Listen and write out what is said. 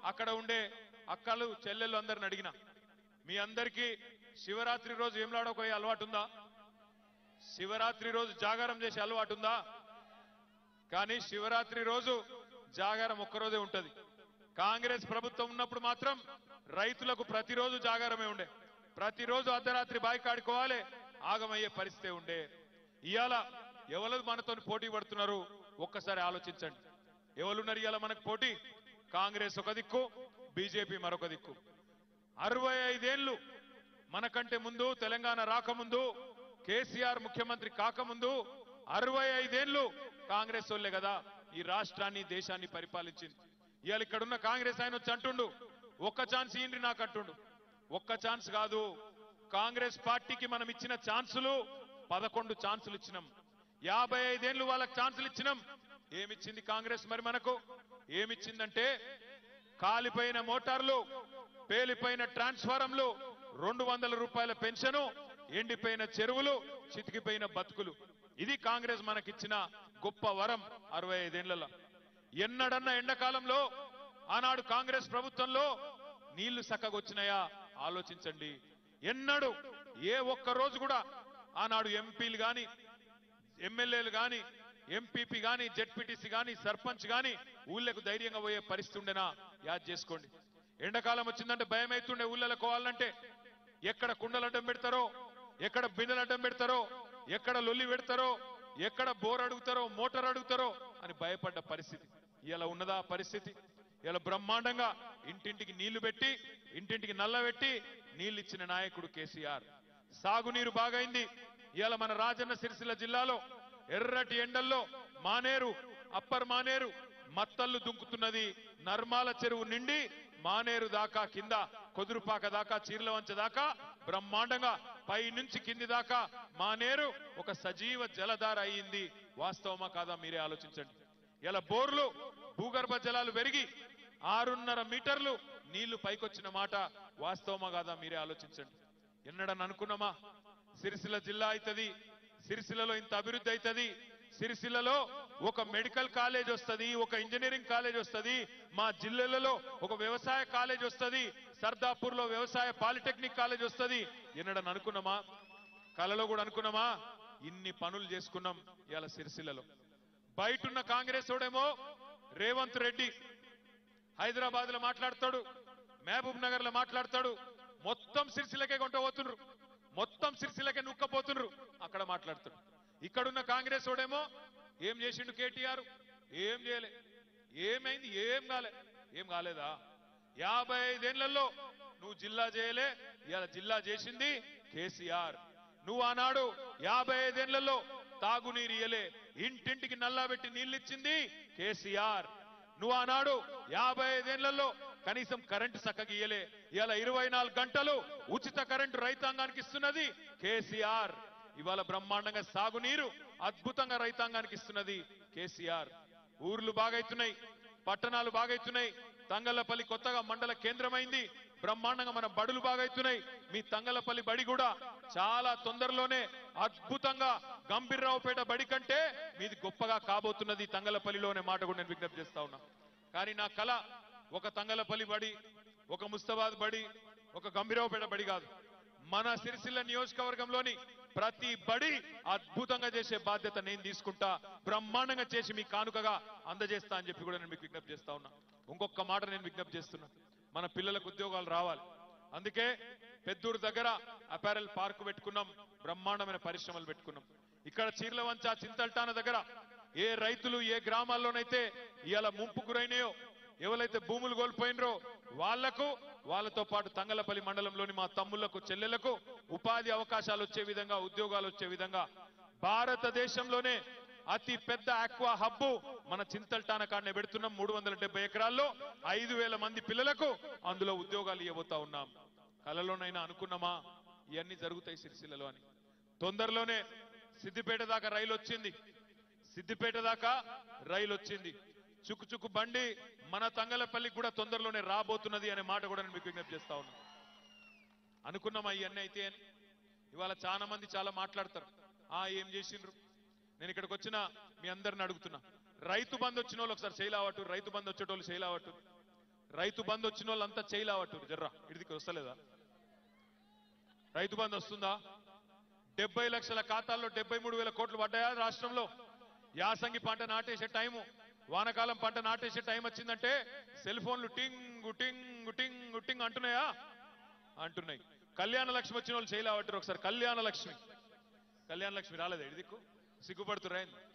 అక్కడ ఉండే అక్కలు చెల్లెళ్ళు అందరిని అడిగిన మీ అందరికీ శివరాత్రి రోజు ఏం అలవాటు ఉందా శివరాత్రి రోజు జాగారం చేసే అలవాటు ఉందా కానీ శివరాత్రి రోజు జాగారం ఒక్కరోజే ఉంటది కాంగ్రెస్ ప్రభుత్వం ఉన్నప్పుడు మాత్రం రైతులకు ప్రతిరోజు జాగారమే ఉండే ప్రతిరోజు అర్ధరాత్రి బాయికాడుకోవాలి ఆగమయ్యే పరిస్థితి ఉండే ఇవాళ ఎవరు మనతో పోటీ పడుతున్నారు ఒక్కసారి ఆలోచించండి ఎవరున్నారు ఇవాళ మనకు పోటీ కాంగ్రెస్ ఒక దిక్కు బీజేపీ మరొక దిక్కు అరవై ఐదేళ్లు మనకంటే ముందు తెలంగాణ రాకముందు కేసీఆర్ ముఖ్యమంత్రి కాకముందు అరవై ఐదేళ్లు కాంగ్రెస్ వాళ్ళే కదా ఈ రాష్ట్రాన్ని దేశాన్ని పరిపాలించింది ఇవాళ ఇక్కడున్న కాంగ్రెస్ ఆయన వచ్చి అంటుండు ఒక్క ఛాన్స్ ఇయ్యండి నాకు అంటుండు ఒక్క ఛాన్స్ కాదు కాంగ్రెస్ పార్టీకి మనం ఇచ్చిన ఛాన్సులు పదకొండు ఛాన్సులు ఇచ్చినాం యాభై ఐదేళ్లు వాళ్ళకి ఛాన్సులు ఇచ్చినాం ఏమిచ్చింది కాంగ్రెస్ మరి మనకు ఏమిచ్చిందంటే కాలిపోయిన మోటార్లు పేలిపోయిన ట్రాన్స్ఫారంలు రెండు వందల రూపాయల పెన్షను ఎండిపోయిన చెరువులు చితికిపోయిన బతుకులు ఇది కాంగ్రెస్ మనకిచ్చిన గొప్ప వరం అరవై ఐదేళ్లలో ఎన్నడన్న ఎండాకాలంలో ఆనాడు కాంగ్రెస్ ప్రభుత్వంలో నీళ్లు సక్కగొచ్చినాయా ఆలోచించండి ఎన్నడు ఏ ఒక్క రోజు కూడా ఆనాడు ఎంపీలు గాని ఎమ్మెల్యేలు గాని ఎంపీపీ గాని జెడ్పీటీసీ గాని సర్పంచ్ గాని ఊళ్ళకు ధైర్యంగా పోయే పరిస్థితి ఉండేనా యాద్ చేసుకోండి ఎండాకాలం వచ్చిందంటే భయం అవుతుండే ఊళ్ళలో కోవాలంటే ఎక్కడ కుండలు అడ్డం పెడతారో ఎక్కడ బిందెలు అడ్డం పెడతారో ఎక్కడ లొల్లి పెడతారో ఎక్కడ బోర్ అడుగుతారో మోటార్ అడుగుతారో అని భయపడ్డ పరిస్థితి ఇలా ఉన్నదా ఆ పరిస్థితి ఇలా బ్రహ్మాండంగా ఇంటింటికి నీళ్లు పెట్టి ఇంటింటికి నల్ల పెట్టి నీళ్లు ఇచ్చిన నాయకుడు కేసీఆర్ సాగునీరు బాగైంది ఇవాళ మన రాజన్న సిరిసిల్ల జిల్లాలో ఎర్రటి ఎండల్లో మానేరు అప్పర్ మానేరు మత్తళ్ళు దుంకుతున్నది నర్మాల చెరువు నిండి మానేరు దాకా కింద కొదురుపాక దాకా చీర్లవంచ దాకా బ్రహ్మాండంగా పై నుంచి కింది దాకా మానేరు ఒక సజీవ జలధార అయ్యింది వాస్తవమా కాదా మీరే ఆలోచించండి ఇలా బోర్లు భూగర్భ జలాలు పెరిగి ఆరున్నర మీటర్లు నీళ్లు పైకొచ్చిన మాట వాస్తవమా కాదా మీరే ఆలోచించండి ఎన్నడని అనుకున్నామా సిరిసిల్ల జిల్లా అవుతుంది సిరిసిల్లలో ఇంత అభివృద్ధి అవుతుంది సిరిసిల్లలో ఒక మెడికల్ కాలేజ్ వస్తది ఒక ఇంజనీరింగ్ కాలేజ్ వస్తది మా జిల్లాలలో ఒక వ్యవసాయ కాలేజ్ వస్తది సర్దాపూర్ లో వ్యవసాయ పాలిటెక్నిక్ కాలేజ్ వస్తది ఎన్నడని అనుకున్నామా కలలో కూడా అనుకున్నామా ఇన్ని పనులు చేసుకున్నాం ఇవాళ సిరిసిల్లలో బయటున్న కాంగ్రెస్ వాడేమో రేవంత్ రెడ్డి హైదరాబాద్ లో మాట్లాడతాడు మహబూబ్ నగర్ లో మాట్లాడతాడు మొత్తం సిరిసిల్లకే కొంట పోతుండ్రు మొత్తం సిరిసిల్లకే నుక్కపోతుండ్రు అక్కడ మాట్లాడతాడు ఇక్కడున్న కాంగ్రెస్ వాడేమో ఏం చేసిండు కేటీఆర్ ఏం చేయలే ఏమైంది ఏం కాలే ఏం కాలేదా యాభై ఐదేళ్లలో నువ్వు జిల్లా చేయలే ఇవాళ జిల్లా చేసింది కేసీఆర్ నువ్వు ఆనాడు యాభై ఐదేళ్లలో తాగునీరు ఇయ్యలే ఇంటింటికి నల్లాబెట్టి నీళ్ళిచ్చింది కేసీఆర్ నువ్వు ఆనాడు యాభై ఐదేళ్లలో కనీసం కరెంటు చక్కగా ఇయ్యలే ఇవాళ ఇరవై నాలుగు గంటలు ఉచిత కరెంటు రైతాంగానికి ఇస్తున్నది కేసీఆర్ ఇవాళ బ్రహ్మాండంగా సాగునీరు అద్భుతంగా రైతాంగానికి ఇస్తున్నది కేసీఆర్ ఊర్లు బాగైతున్నాయి పట్టణాలు బాగైతున్నాయి తంగళ్లపల్లి కొత్తగా మండల కేంద్రమైంది బ్రహ్మాండంగా మన బడులు బాగైతున్నాయి మీ తంగళ్లపల్లి బడి కూడా చాలా తొందరలోనే అద్భుతంగా గంభీర్రావుపేట బడి కంటే మీది గొప్పగా కాబోతున్నది తంగళ్లపల్లిలోనే మాట కూడా నేను విజ్ఞప్తి చేస్తా ఉన్నా కానీ నా కళ ఒక తంగళ్లపల్లి బడి ఒక ముస్తాబాద్ బడి ఒక గంభీరావుపేట బడి కాదు మన సిరిసిల్ల నియోజకవర్గంలోని ప్రతి బడి అద్భుతంగా చేసే బాధ్యత నేను తీసుకుంటా బ్రహ్మాండంగా చేసి మీ కానుకగా అందజేస్తా అని చెప్పి కూడా నేను మీకు విజ్ఞప్తి చేస్తా ఉన్నా ఇంకొక మాట నేను విజ్ఞప్తి చేస్తున్నా మన పిల్లలకు ఉద్యోగాలు రావాలి అందుకే పెద్దూరు దగ్గర అపారెల్ పార్క్ పెట్టుకున్నాం బ్రహ్మాండమైన పరిశ్రమలు పెట్టుకున్నాం ఇక్కడ చీర్లవంచ చింతల్టాన దగ్గర ఏ రైతులు ఏ గ్రామాల్లోనైతే ఇవాళ ముంపు గురైనాయో ఎవరైతే భూములు కోల్పోయినరో వాళ్లకు వాళ్ళతో పాటు తంగలపల్లి మండలంలోని మా తమ్ముళ్లకు చెల్లెలకు ఉపాధి అవకాశాలు వచ్చే విధంగా ఉద్యోగాలు వచ్చే విధంగా భారతదేశంలోనే అతి పెద్ద ఆక్వా హబ్బు మన చింతల్టాన కాడనే పెడుతున్నాం మూడు వందల డెబ్బై ఎకరాల్లో ఐదు వేల మంది పిల్లలకు అందులో ఉద్యోగాలు ఇవ్వబోతా ఉన్నాం కలలోనైనా అనుకున్నామా ఇవన్నీ జరుగుతాయి సిరిసిల్లలో అని తొందరలోనే సిద్దిపేట దాకా రైలు వచ్చింది సిద్దిపేట దాకా రైలు వచ్చింది చుక్కు చుక్కు బండి మన తంగలపల్లికి కూడా తొందరలోనే రాబోతున్నది అనే మాట కూడా నేను మీకు విజ్ఞప్తి చేస్తా ఉన్నా అనుకున్నామా ఇవన్నీ అయితే అని ఇవాళ చాలా మంది చాలా మాట్లాడతారు ఆ ఏం చేసిండ్రు నేను ఇక్కడికి వచ్చిన మీ అందరిని అడుగుతున్నా రైతు బంధు వచ్చిన వాళ్ళు ఒకసారి శైలావట్టు రైతు బంధు వచ్చేటోళ్ళు శైలావట్టు రైతు బంధు వచ్చిన వాళ్ళంతా చేయలేవట్టు జర్రా ఇడికి వస్తలేదా రైతు బంధు వస్తుందా డెబ్బై లక్షల ఖాతాల్లో డెబ్బై మూడు వేల కోట్లు పడ్డాయా రాష్ట్రంలో యాసంగి పంట నాటేసే టైము వానకాలం పంట నాటేసే టైం వచ్చిందంటే సెల్ ఫోన్లు టింగ్ టింగ్ టింగ్ టింగ్ అంటున్నాయా అంటున్నాయి కళ్యాణ లక్ష్మి వచ్చిన వాళ్ళు చేయలేవట్టారు ఒకసారి కళ్యాణ లక్ష్మి కళ్యాణ లక్ష్మి రాలేదా ఇడిదిక్కు సిగ్గుపడుతురా ఏంది?